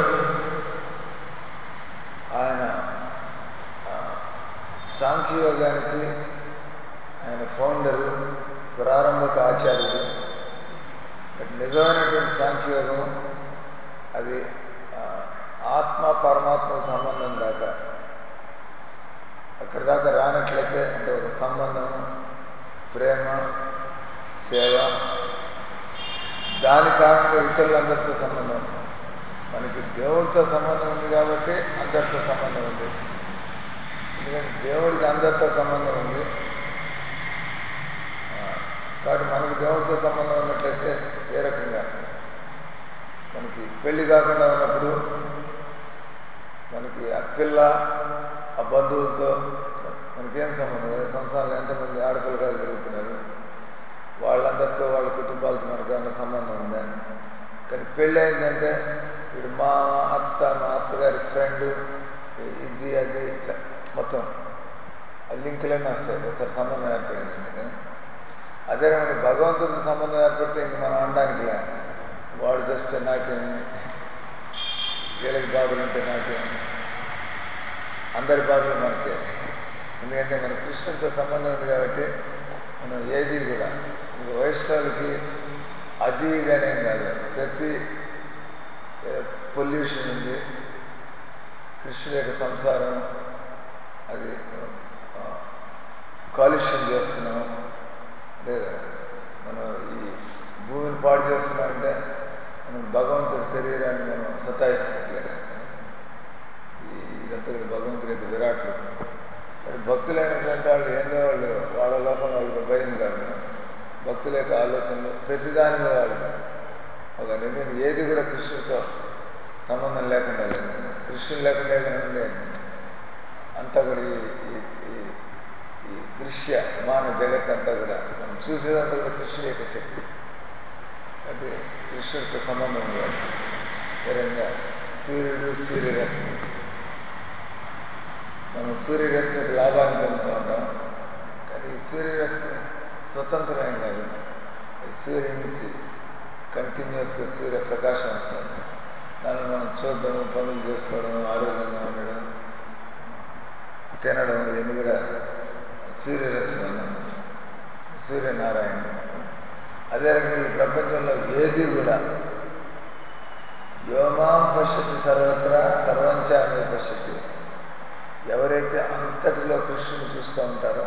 [SPEAKER 1] ఆయన ఆ, సాంఖ్యయోగానికి ఆయన ఫౌండరు ప్రారంభక ఆచార్యుడు బట్ నిజమైనటువంటి సాంఖ్యయోగం అది ఆ, ఆత్మ పరమాత్మ సంబంధం దాకా అక్కడి దాకా రానట్లయితే అంటే ఒక సంబంధం ప్రేమ సేవ దాని కారణంగా ఇతరులందరితో సంబంధం మనకి దేవుడితో సంబంధం ఉంది కాబట్టి అందరితో సంబంధం ఉంది ఎందుకంటే దేవుడికి అందరితో సంబంధం ఉంది ఆ, కాబట్టి మనకి దేవుడితో సంబంధం ఉన్నట్లయితే ఏ రకంగా మనకి పెళ్లి కాకుండా ఉన్నప్పుడు మనకి ఆ పిల్ల ఆ బంధువులతో మనకేం సంబంధం లేదు. సంసారంలో ఎంతమంది ఆడపిల్లకాయలు తిరుగుతున్నారు వాళ్ళందరితో వాళ్ళ కుటుంబాలతో మనకు ఏమైనా సంబంధం ఉందా కానీ పెళ్ళి అయిందంటే వీడు మా అత్త మా అత్తగారి ఫ్రెండ్ ఇది అది ఇట్లా మొత్తం ఆ లింకులన్నీ వస్తాయి ఒకసారి సంబంధం ఏర్పడిందండి కదా అదే మనకి భగవంతుడితో సంబంధం ఏర్పడితే ఇంక మనం అనడానికిలే వాడు చేస్తే నాకేమి వీళ్ళకి బాధలు ఉంటే నాకేమి అందరి బాధలు మనకే ఎందుకంటే మన కృష్ణుడితో సంబంధం ఉంది కాబట్టి మనం ఏది కూడా ఇంక వైష్ణవులకి అది ఇదనేం కాదు ప్రతి పొల్యూషన్ ఉంది కృష్ణుడి యొక్క సంసారం అది ఆ, కాలుష్యం చేస్తున్నాం అదే మనం ఈ భూమిని పాడు చేస్తున్నామంటే మనం భగవంతుడి శరీరాన్ని మనం సతాయిస్తున్నట్లేదు ఈ ఇదంతా కూడా భగవంతుడి యొక్క విరాట్లు మరి భక్తులైనటువంటి వాళ్ళు ఏందో వాళ్ళు వాళ్ళ లోకం వాళ్ళకి భయం కాదు భక్తుల యొక్క ఆలోచనలు ప్రతిదాని మీద వాళ్ళకి ఒక ఎందుకంటే ఏది కూడా కృష్ణుడితో సంబంధం లేకుండా లేదు కృష్ణుడు లేకుండా ఏదైనా ఉంది అంతా కూడా ఈ ఈ- ఈ ఈ దృశ్య మాన జగత్ అంతా కూడా మనం చూసేదంతా కూడా కృష్ణుడి యొక్క శక్తి అంటే కృష్ణుడితో సంబంధం ఉంది వాటికి. విధంగా సూర్యుడు సూర్యరశ్మి మనం సూర్యరశ్మికి లాభాన్ని పొందుతూ ఉంటాం కానీ ఈ సూర్యరశ్మి స్వతంత్రమేం కాదు సూర్యుడి నుంచి కంటిన్యూస్గా సూర్యప్రకాశం వస్తుంది దాన్ని మనం చూడడం పనులు చేసుకోవడం ఆరోగ్యంగా ఉండడం తినడం ఇవన్నీ కూడా సూర్యరశ్మి వల్ల సూర్యనారాయణ అదే రకంగా ఈ ప్రపంచంలో ఏది కూడా యోమాం పశ్యతి సర్వత్రా సర్వంచామే పశ్యతి ఎవరైతే అంతటిలో కృష్ణుని చూస్తూ ఉంటారో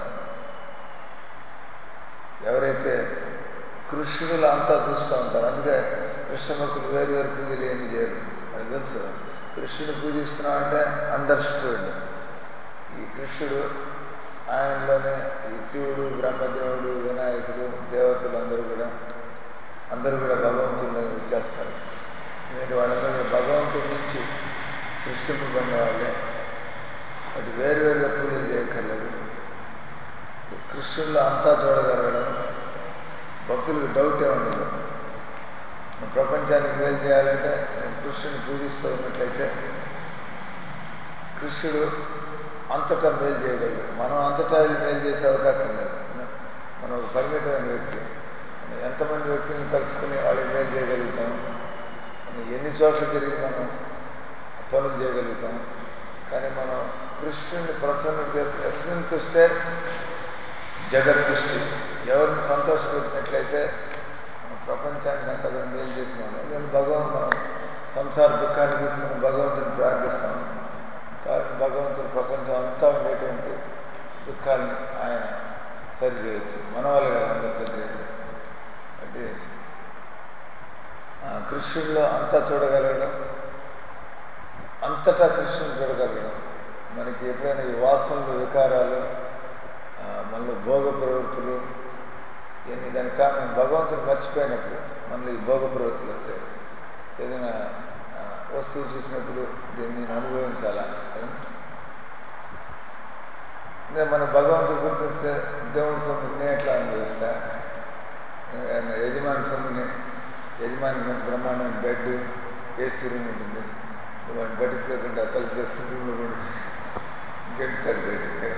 [SPEAKER 1] ఎవరైతే కృష్ణులు అంతా చూస్తూ ఉంటారు అందుకే కృష్ణ భక్తులు వేరు వేరు పూజలు ఏమి చేయరు అది తెలుసు కృష్ణుడు పూజిస్తున్నాం అంటే అండర్స్టూడ్ ఈ కృష్ణుడు ఆయనలోనే ఈ శివుడు బ్రహ్మదేవుడు వినాయకుడు దేవతలు అందరూ కూడా అందరూ కూడా భగవంతుడిని వచ్చేస్తారు ఎందుకంటే వాళ్ళందరూ కూడా భగవంతుడి నుంచి సృష్టింపబడిన వాళ్ళే అటు వేరువేరుగా పూజలు చేయక్కర్లేదు కృష్ణుల్లో అంతా చూడగలగడం భక్తులకు డౌటే ఉండదు ప్రపంచానికి మేలు చేయాలంటే నేను కృష్ణుని పూజిస్తూ ఉన్నట్లయితే కృష్ణుడు అంతటా మేలు చేయగలడు మనం అంతటా వెళ్ళి మేలు చేసే అవకాశం లేదు మనం ఒక పరిమితమైన వ్యక్తి మనం ఎంతమంది వ్యక్తులను తలుచుకుని వాళ్ళకి మేలు చేయగలుగుతాం మనం ఎన్ని చోట్ల తిరిగి మనం పనులు చేయగలుగుతాం కానీ మనం కృష్ణుని ప్రసన్నం చేసి ఎస్మిన్ తుష్టే జగత్తుష్టి ఎవరిని సంతోషపెట్టినట్లయితే మనం ప్రపంచానికి అంతా కూడా మేలు చేసిన వాళ్ళు ఎందుకంటే భగవంతు మనం సంసార దుఃఖాన్ని చూసి మనం భగవంతుని ప్రార్థిస్తాం కాబట్టి భగవంతుడు ప్రపంచం అంతా ఉండేటువంటి దుఃఖాన్ని ఆయన సరి చేయొచ్చు మన వల్ల కదా అందరూ సరి చేయడం అంటే కృష్ణుల్లో అంతా చూడగలగడం అంతటా కృష్ణుని చూడగలగడం మనకి ఎప్పుడైనా ఈ వాసనలు వికారాలు మనలో భోగ ప్రవృత్తులు ఇవన్నీ దానికి కారణం భగవంతుని మర్చిపోయినప్పుడు మనలో ఈ భోగ ప్రవృత్తులు వచ్చాయి ఏదైనా వస్తువు చూసినప్పుడు దీన్ని నేను అనుభవించాలా మన భగవంతుడు గుర్తిస్తే దేవుడి సొమ్ముని నేను ఎట్లా అనుభవిస్తా యజమాని సొమ్ముని యజమాని మంచి బ్రహ్మాండమైన బెడ్ ఏసీ రూమ్ ఉంటుంది వాడిని పట్టించుకోకుండా తలుపు వేసుకుని రూమ్లో పడుతుంది గెంటుతాడు బయటకు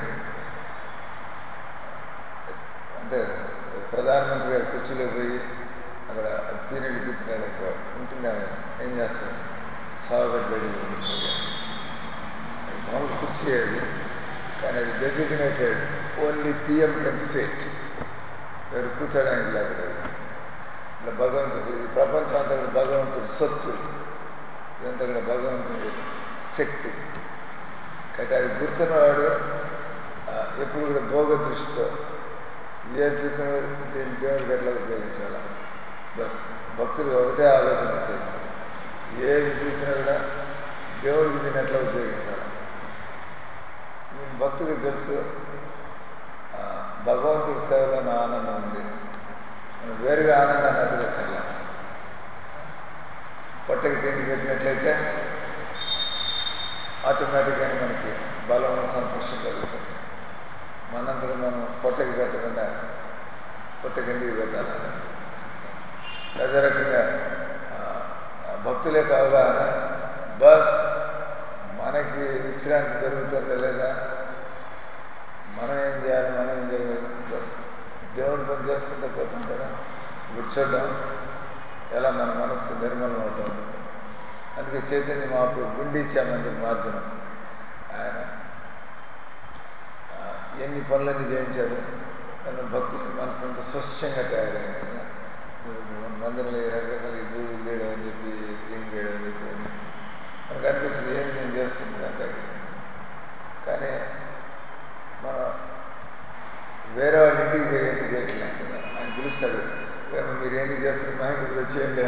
[SPEAKER 1] అంటే ప్రధానమంత్రి గారు కుర్చీలో పోయి అక్కడ పీరియడ్ కూర్చున్నాడు అనుకో ఉంటున్నాడు ఏం చేస్తాడు సాగుగడ్డ బయటకు ఉంటుంది మామూలు కుర్చీ అది కానీ అది designated only PM can sit ఎవరు కూర్చోడానికి లేకుండా ఇట్లా భగవంతుడు ఈ ప్రపంచం అంతా కూడా భగవంతుడు సొత్తు ఇదంతా కూడా భగవంతుడి శక్తి కాబట్టి అది గుర్తున్నవాడు ఎప్పుడు కూడా భోగ దృష్టితో ఏది చూసినా దీన్ని దేవుడికి ఎట్లా ఉపయోగించాలా బస్ భక్తులు ఒకటే ఆలోచన వచ్చేది ఏది చూసినా కూడా దేవుడికి దీన్ని ఎట్లా ఉపయోగించాలి నేను భక్తుడికి తెలుసు భగవంతుడి సేవలో నా ఆనందం ఉంది మనం వేరుగా ఆనందాన్ని అతగక్కర్లా పొట్టకి తిండి పెట్టినట్లయితే ఆటోమేటిక్గా మనకి బలం సంతోషం కలుగుతుంది మనంతరం మనం పొట్టకి పెట్టకుండా పొట్టకి ఎందుకు పెట్టాలని అదే రకంగా భక్తుల యొక్క అవగాహన బస్ మనకి విశ్రాంతి దొరుకుతుందా లేదా మనం ఏం చేయాలి మనం ఏం చేయగలం బస్ దేవుడి పని చేసుకుంటూ పోతుంటారా ఇప్పుడు చూద్దాం ఎలా మన మనస్సు నిర్మలం అవుతుంది అందుకే చైతన్య మాపు గుండీచామంది మార్జనం ఆయన ఎన్ని పనులన్నీ చేయించాడు తన భక్తులకి మనసు అంతా స్వచ్ఛంగా తయారైంది కదా మందిరంలో రకరకాల బూదులు తీయడం అని చెప్పి క్లీన్ చేయడం అని చెప్పి మనకు అనిపించింది ఏమి నేను చేస్తుంది అంతా కానీ మనం వేరే వాళ్ళ ఇంటికి పోయి ఏమి చేయట్లేదు కదా ఆయన పిలుస్తాడు మీరు ఏంటి చేస్తారు మా ఇంటికి వచ్చేయండి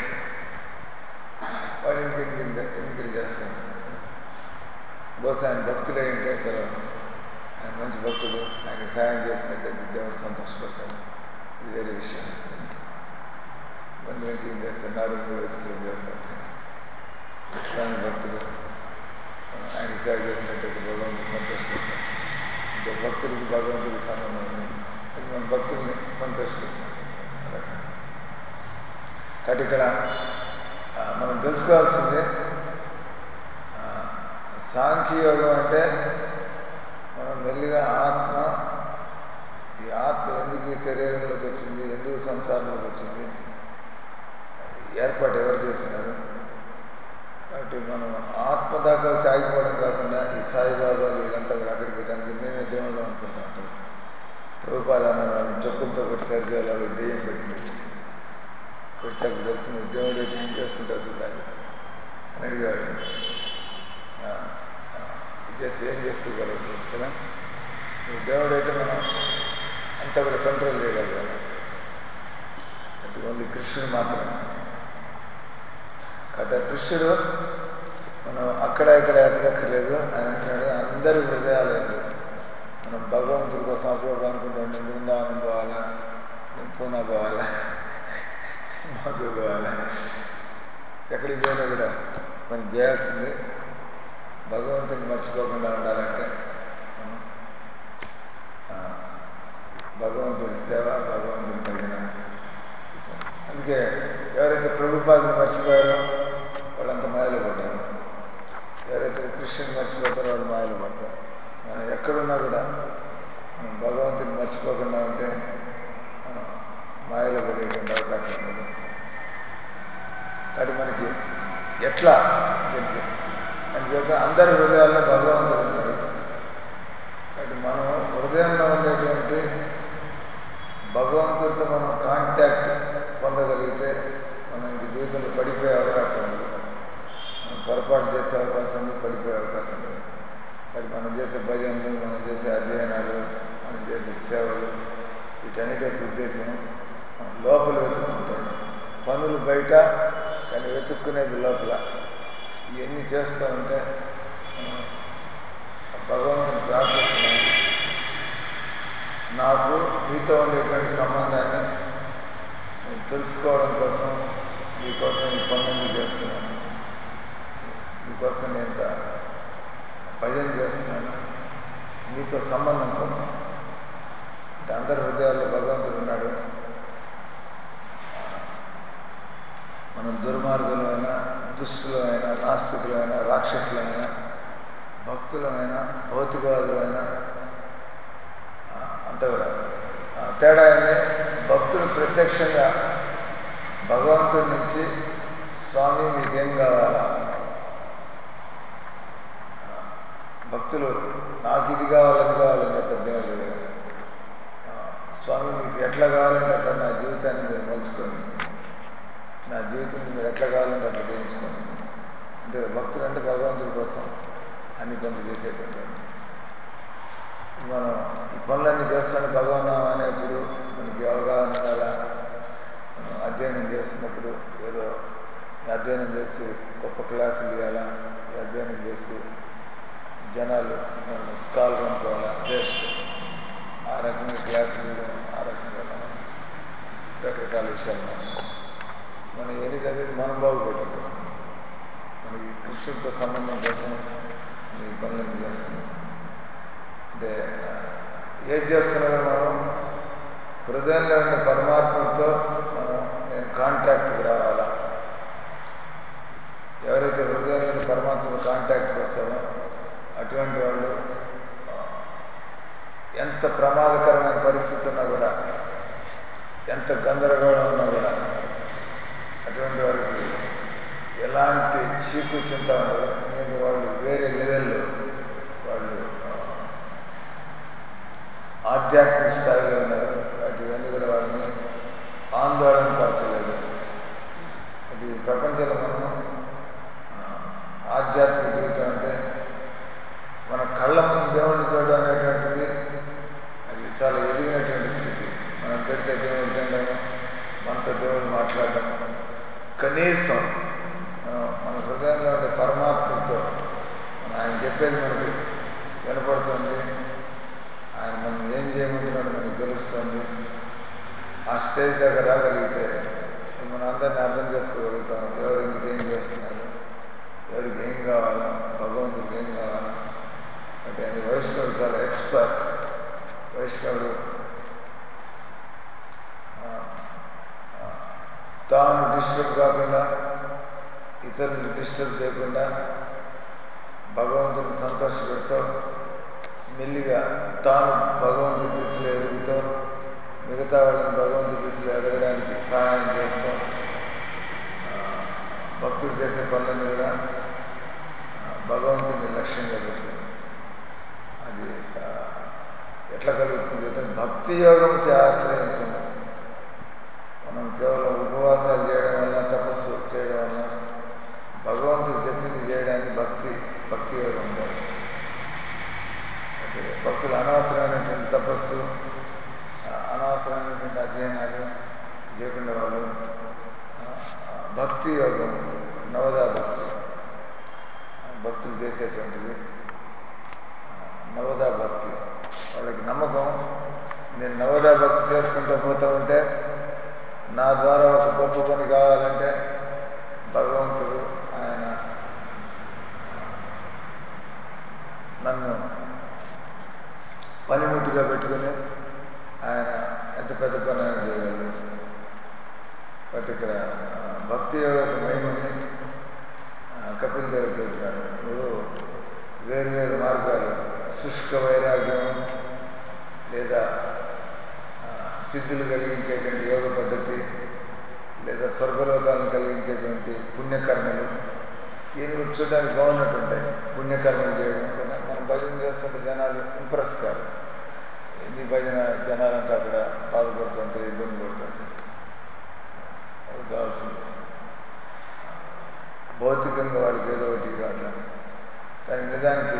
[SPEAKER 1] వాళ్ళ ఇంటికి ఎందుకు ఎందుకు వెళ్ళి చేస్తాం బహుశా ఆయన భక్తులే ఉంటే చలో ఆయన మంచి భక్తుడు ఆయన సాయం చేసినట్టయితే దేవుడు సంతోషపడతాడు ఇది వేరే విషయం మంది మంచి ఏం చేస్తారు నాలుగు మూడు వచ్చి ఏం చేస్తారు స్వామి భక్తుడు ఆయన సేవ చేసినట్టయితే భగవంతుడు సంతోషపడతాడు అంటే భక్తుడికి భగవంతుడికి సంబంధం ఉంది మన భక్తుల్ని సంతోషపెట్టాం కాబట్టి ఇక్కడ మనం తెలుసుకోవాల్సిందే సాంఖ్యయోగం అంటే మనం మెల్లిగా ఆత్మ ఈ ఆత్మ ఎందుకు ఈ శరీరంలోకి వచ్చింది ఎందుకు సంసారంలోకి వచ్చింది ఏర్పాటు ఎవరు చేసినారు కాబట్టి మనం ఆత్మ దాకా వచ్చి ఆగిపోవడం కాకుండా ఈ సాయిబాబా వీళ్ళంతా కూడా అక్కడికి దానికి మేమే దేవుళ్ళు అనుకుంటూ ఉంటాం ప్రభుపాద అన్న చెప్పులతో ఒకటి సరిచేయాలి వాళ్ళకి దెయ్యం పెట్టింది కొట్టాకు తెలిసిన దేవుడు అయితే ఏం చేసుకుంటారు చూడాలి అని అడిగాడు ఆ, ఆ, ఇది చేసి ఏం చేసుకోగలరు కదా నువ్వు దేవుడు అయితే మనం అంతా కూడా కంట్రోల్ చేయగలగాలి అంటే ఓన్లీ కృష్ణుడు మాత్రమే కాబట్టి ఆ కృష్ణుడు మనం అక్కడ ఇక్కడ ఎదగక్కర్లేదు ఆయన అంటున్నాడు అందరి హృదయాలు మనం భగవంతుడి కోసం అప్పుడు అనుకుంటాం నేను బృందావనం పోవాలా నేను పూనా పోవాలా మధు పోవాలా ఎక్కడికి పోయినా కూడా మనం చేయాల్సింది భగవంతుని మర్చిపోకుండా ఉండాలంటే మనం ఆ, భగవంతుడి సేవ భగవంతుడి భజన అందుకే ఎవరైతే ప్రభుపాదను మర్చిపోయారో వాళ్ళంతా మాయలో పడ్డారు ఎవరైతే కృష్ణుని మర్చిపోతారో వాళ్ళు మాయలో పడతారు మనం ఎక్కడున్నా కూడా మనం భగవంతుని మర్చిపోకుండా ఉంటే మనం మాయలో పడేటువంటి అవకాశం ఉంది కాబట్టి మనకి ఎట్లా దీనికి అని చెప్తే అందరి హృదయాల్లో భగవంతుడు ఉన్నాడు కాబట్టి మనం హృదయంలో ఉండేటువంటి భగవంతుడితో మనం కాంటాక్ట్ పొందగలిగితే మనం ఇంక జీవితంలో పడిపోయే అవకాశం ఉంది మనం పొరపాటు చేసే అవకాశం ఉంది పడిపోయే అవకాశం ఉంది కాబట్టి మనం చేసే భజనలు మనం చేసే అధ్యయనాలు మనం చేసే సేవలు వీటన్నిటి యొక్క ఉద్దేశం మనం లోపల వెతుక్కుంటాడు పనులు బయట కానీ వెతుక్కునేది లోపల ఇవన్నీ చేస్తూ ఉంటే మనం భగవంతుని ప్రార్థిస్తున్నాం నాకు మీతో ఉండేటువంటి సంబంధాన్ని నేను తెలుసుకోవడం కోసం మీకోసం ఈ పనులు చేస్తున్నాను మీకోసం నేను ఇంత భజన చేస్తున్నాను మీతో సంబంధం కోసం అంటే అందరి హృదయాల్లో భగవంతుడు ఉన్నాడు మనం దుర్మార్గులమైనా దుష్టులమైనా నాస్తికులైనా రాక్షసులైనా భక్తులమైన భౌతికవాదులైన ఆ, అంతా కూడా ఆ, తేడా ఏంటి భక్తులు ప్రత్యక్షంగా భగవంతుడి నుంచి స్వామి మీకేం కావాలా ఆ, భక్తులు నాకు ఇది కావాలి అది కావాలని చెప్పారు దేవుడి దగ్గర ఆ, స్వామి మీకు ఎట్లా కావాలంటే అట్లా నా జీవితాన్ని మీరు మలుచుకోండి నా జీవితాన్ని మీరు ఎట్లా కావాలంటే అట్లా చేయించుకోండి అంటే భక్తులు అంటే భగవంతుడి కోసం అన్ని పనులు చేసేటువంటి వాళ్ళు. మనం ఈ పనులన్నీ చేస్తాను భగవన్నామం అనేప్పుడు మనకి అవగాహన ఉండాలా మనం అధ్యయనం చేస్తున్నప్పుడు ఏదో ఈ అధ్యయనం చేసి గొప్ప క్లాసులు ఇవ్వాలా ఈ అధ్యయనం చేసి జనాలు మనం స్కాల్ కొనుక్కోవాలా వేస్ట్ ఆ రకంగా క్లాసులు ఇవ్వడం, ఆ రకంగా మనం రకరకాల విషయాలు మనం మనం ఎన్ని చదివి మనం బాగుపడటం కోసం మనకి కృష్ణుడితో సంబంధం కోసం ఈ పనులన్నీ చేస్తున్నాం అంటే ఆ, ఏది చేస్తున్నామో మనం హృదయంలో ఉండే పరమాత్మతో మనం నేను కాంటాక్ట్కి రావాలా ఎవరైతే హృదయంలో ఉండే పరమాత్మతో కాంటాక్ట్కి వస్తారో అటువంటి వాళ్ళు ఆ, ఎంత ప్రమాదకరమైన పరిస్థితి ఉన్నా కూడా ఎంత గందరగోళం ఉన్నా కూడా అటువంటి వాళ్ళకి ఎలాంటి చీకు చింత ఉండదు ఎందుకంటే వాళ్ళు వేరే లెవెల్లో వాళ్ళు ఆ, ఆధ్యాత్మిక స్థాయిలో ఉన్నారు వాటి ఇవన్నీ కూడా వాళ్ళని ఆందోళన పరచలేదు అది ప్రపంచంలో మనం ఆ, ఆధ్యాత్మిక జీవితం అంటే మన కళ్ళ ముందు దేవుడిని చూడడం అనేటువంటిది అది చాలా ఎదిగినటువంటి స్థితి మనం పెడితే దేవుడు తినడం మనతో దేవుడు మాట్లాడడం కనీసం మనం మన హృదయంలో ఉండే పరమాత్మతో మనం ఆయన చెప్పేది మనకి వినపడుతుంది ఆయన మనం ఏం చేయమంటున్నాడో మనకు తెలుస్తుంది ఆ స్టేజ్ దగ్గర రాగలిగితే మనం అందరిని అర్థం చేసుకోగలుగుతాం ఎవరు ఎందుకు ఏం చేస్తున్నారు ఎవరికి ఏం కావాలా భగవంతుడికి ఏం కావాలా అంటే ఆయన వైష్ణవుడు చాలా ఎక్స్పర్ట్ వైష్ణవుడు ఆ, ఆ, తాను డిస్టర్బ్ కాకుండా ఇతరులను డిస్టర్బ్ చేయకుండా భగవంతుని సంతోషపెడుతూ మెల్లిగా తాను భగవంతుడి దిశలో ఎదుగుతూ మిగతా వాళ్ళని భగవంతుడి దిశలో ఎదగడానికి సహాయం చేస్తూ ఆ, భక్తుడు చేసే పనులన్నీ కూడా ఆ, భగవంతుని లక్ష్యంగా పెట్టుకుని అది ఆ, ఎట్లా కలుగుతుంది అంటే భక్తి యోగం చే ఆశ్రయించండి మనం కేవలం ఉపవాసాలు చేయడం వల్ల తపస్సు చేయడం వల్ల భగవంతుడు చెప్పింది చేయడానికి భక్తి భక్తి యోగం కాదు అంటే భక్తులు అనవసరమైనటువంటి తపస్సు ఆ, అనవసరమైనటువంటి అధ్యయనాలు చేయకుండా వాళ్ళు ఆ, ఆ, భక్తి యోగం నవదా భక్తి ఆ, భక్తులు చేసేటువంటిది ఆ, నవదా భక్తి వాళ్ళకి నమ్మకం నేను నవదా భక్తి చేసుకుంటూ పోతూ ఉంటే నా ద్వారా ఒక గొప్ప పని కావాలంటే భగవంతుడు ఆయన నన్ను పనిముట్టుగా పెట్టుకుని ఆయన ఎంత పెద్ద పని అయినా చేయగలడు కాబట్టి ఇక్కడ ఆ, భక్తి యొక్క మహిమని ఆ, కపిల్ దేవ్ చెబుతున్నాడు నువ్వు వేరు వేరు మార్గాలు శుష్క వైరాగ్యం లేదా ఆ, సిద్ధులు కలిగించేటువంటి యోగ పద్ధతి లేదా స్వర్గలోకాలను కలిగించేటువంటి పుణ్యకర్మలు ఈయన చూడడానికి బాగున్నట్టుంటాయి పుణ్యకర్మలు చేయడం కదా మనం భజన చేస్తుంటే జనాలు ఇంప్రెస్ కాదు ఎన్ని భజన జనాలంతా అక్కడ బాధపడుతుంటే ఇబ్బంది పడుతుంటే వాళ్ళకి కావాల్సింది భౌతికంగా వాళ్ళకి ఏదో ఒకటి కావట్లా కానీ నిజానికి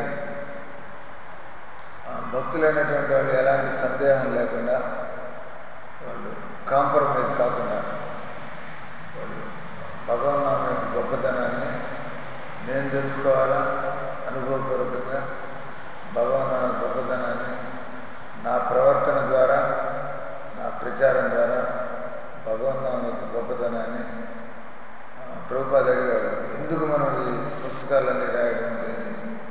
[SPEAKER 1] ఆ, భక్తులైనటువంటి వాళ్ళు ఎలాంటి సందేహం లేకుండా వాళ్ళు కాంప్రమైజ్ కాకుండా వాళ్ళు భగవన్నామ యొక్క గొప్పతనాన్ని నేను తెలుసుకోవాలా అనుభవపూర్వకంగా భగవన్నామ గొప్పతనాన్ని నా ప్రవర్తన ద్వారా నా ప్రచారం ద్వారా భగవన్నామ యొక్క గొప్పతనాన్ని ఆ, ప్రభుపాద అడిగాడు ఎందుకు మనం ఈ పుస్తకాలన్నీ రాయడం దీన్ని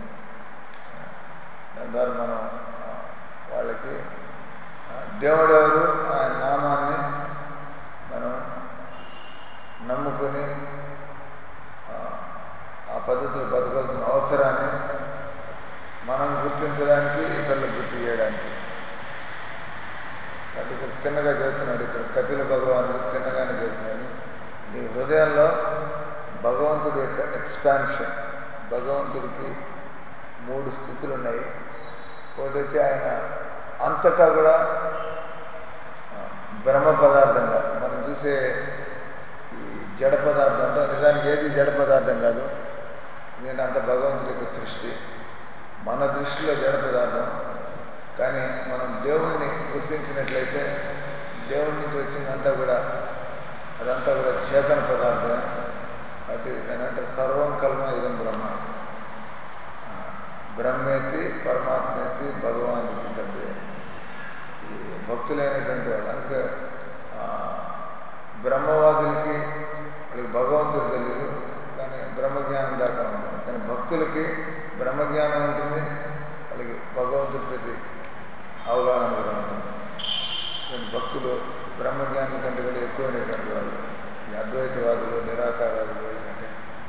[SPEAKER 1] దాని ద్వారా మనం ఆ, వాళ్ళకి ఆ, దేవుడెవరు ఆయన నామాన్ని మనం నమ్ముకుని ఆ, ఆ పద్ధతిలో బతకాల్సిన అవసరాన్ని మనం గుర్తించడానికి ఇతరులకు గుర్తు చేయడానికి కాబట్టి ఇక్కడ తిన్నగా చెబుతున్నాడు ఇక్కడ కపిల భగవానుడు తిన్నగానే చెబుతున్నాడు నీ హృదయంలో భగవంతుడి యొక్క ఎక్స్పాన్షన్ భగవంతుడికి మూడు స్థితులు ఉన్నాయి ఒకటి వచ్చి ఆయన అంతటా కూడా ఆ, బ్రహ్మ పదార్థంగా మనం చూసే ఈ జడ పదార్థం అంటే నిజానికి ఏది జడ పదార్థం కాదు నేను అంత భగవంతుడి యొక్క సృష్టి మన దృష్టిలో జడ పదార్థం కానీ మనం దేవుణ్ణి గుర్తించినట్లయితే దేవుడి నుంచి వచ్చిందంతా కూడా అదంతా కూడా చేతన పదార్థమే అంటే ఏంటంటే సర్వం కల్మ ఇదం బ్రహ్మ ఆ, బ్రహ్మేతి పరమాత్మేతి భగవానికి సభ్యే ఈ భక్తులైనటువంటి వాళ్ళు అందుకే ఆ, బ్రహ్మవాదులకి వాళ్ళకి భగవంతుడు తెలియదు కానీ బ్రహ్మజ్ఞానం దాకా ఉంటుంది కానీ భక్తులకి బ్రహ్మజ్ఞానం ఉంటుంది వాళ్ళకి భగవంతుడి ప్రతి అవగాహన కూడా ఉంటుంది కానీ భక్తులు బ్రహ్మజ్ఞానం కంటే కూడా ఎక్కువైనటువంటి వాళ్ళు ఈ అద్వైతవాదులు నిరాకారవాదులు వీళ్ళ కంటే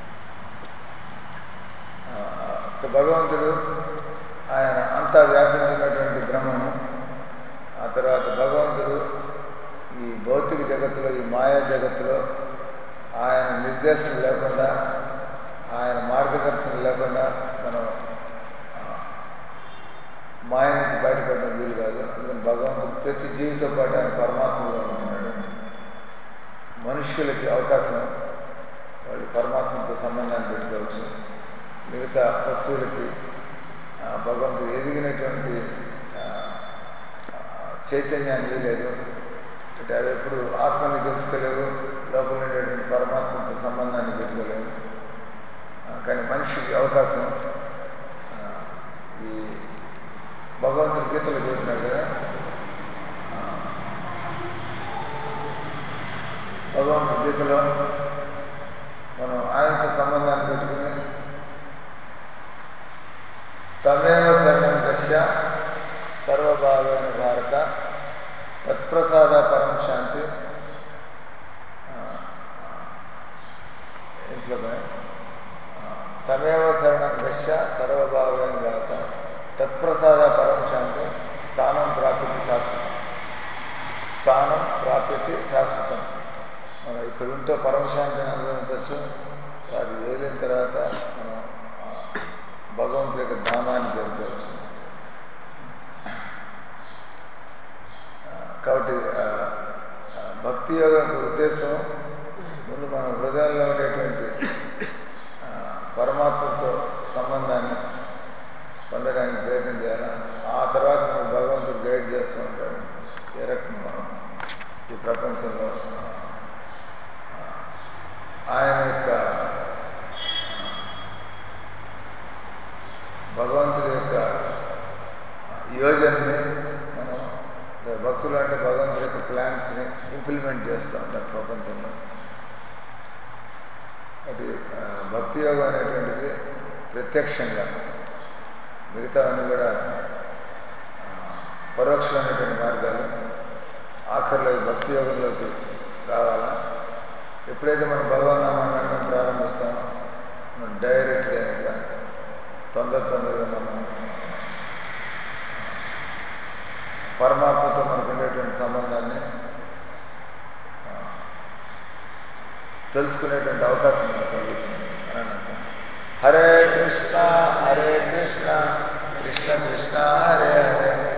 [SPEAKER 1] ఆ, ఇక భగవంతుడు ఆయన అంతా వ్యాపించినటువంటి బ్రహ్మము ఆ తర్వాత భగవంతుడు ఈ భౌతిక జగత్తులో ఈ మాయా జగత్తులో ఆయన నిర్దేశం లేకుండా ఆయన మార్గదర్శనం లేకుండా మనం ఆ, మాయ నుంచి బయటపడడం వీలు కాదు అందుకని భగవంతుడు ప్రతి జీవితో పాటు ఆయన పరమాత్మగా ఉంటున్నాడు మనుష్యులకి అవకాశం వాళ్ళు పరమాత్మతో సంబంధాన్ని పెట్టుకోవచ్చు మిగతా పశువులకి ఆ, భగవంతుడు ఎదిగినటువంటి ఆ, ఆ, చైతన్యాన్ని లేదు అంటే అవి ఎప్పుడు ఆత్మని తెలుసుకోలేవు లోపల ఉండేటువంటి పరమాత్మతో సంబంధాన్ని పెట్టుకోలేవు ఆ, కానీ మనిషికి అవకాశం ఆ, ఈ భగవంతుడి గీతలో చెబుతున్నాడు కదా ఆ, భగవంతుడి గీతలో మనం ఆయనతో సంబంధాన్ని పెట్టుకుని తమేవ శరణం గశ్య సర్వభావేన భారత తత్ప్రసాద పరం శాంతి ఆ, ఏం శ్లోకం ఆ, తమేవ శరణం గశ్య సర్వభావేన భారత తత్ప్రసాద పరం శాంతి స్థానం ప్రాప్యతి శాశ్వతం స్థానం ప్రాప్యతి శాశ్వతం మనం ఇక్కడ ఉంటే పరమశాంతిని అనుభవించవచ్చు అది ఏలిన తర్వాత మనం ఆ, భగవంతుడి యొక్క ధామాన్ని చేరుకోవచ్చు ఆ, కాబట్టి ఆ, ఆ, భక్తి యోగ యొక్క ఉద్దేశం ముందు మన హృదయాల్లో ఉండేటువంటి ఆ, పరమాత్మతో సంబంధాన్ని పొందడానికి ప్రయత్నం చేయాలి ఆ తర్వాత మనకు భగవంతుడు గైడ్ చేస్తూ ఉంటాడు ఏ రకంగా మనం ఈ ప్రపంచంలో ఆ, ఆయన యొక్క ఆ, భగవంతుడి యొక్క యోజనని మనం భక్తులు అంటే భగవంతుడి యొక్క ప్లాన్స్ని ఇంప్లిమెంట్ చేస్తూ ఉంటారు ప్రపంచంలో కాబట్టి ఆ, భక్తి యోగం అనేటువంటిది ప్రత్యక్షంగా మిగతావన్నీ కూడా ఆ, పరోక్షమైనటువంటి మార్గాలు ఆఖరిలో ఈ భక్తి యోగంలోకి రావాలా ఎప్పుడైతే మనం భగవన్నామాన్ని అనడం ప్రారంభిస్తామో మనం డైరెక్ట్గా ఇంకా తొందర తొందరగా మనం పరమాత్మతో మనకు ఉండేటువంటి సంబంధాన్ని ఆ, తెలుసుకునేటువంటి అవకాశం మనకు కలుగుతుంది అని అంటాం హరే కృష్ణ హరే కృష్ణ కృష్ణ కృష్ణ హరే హరే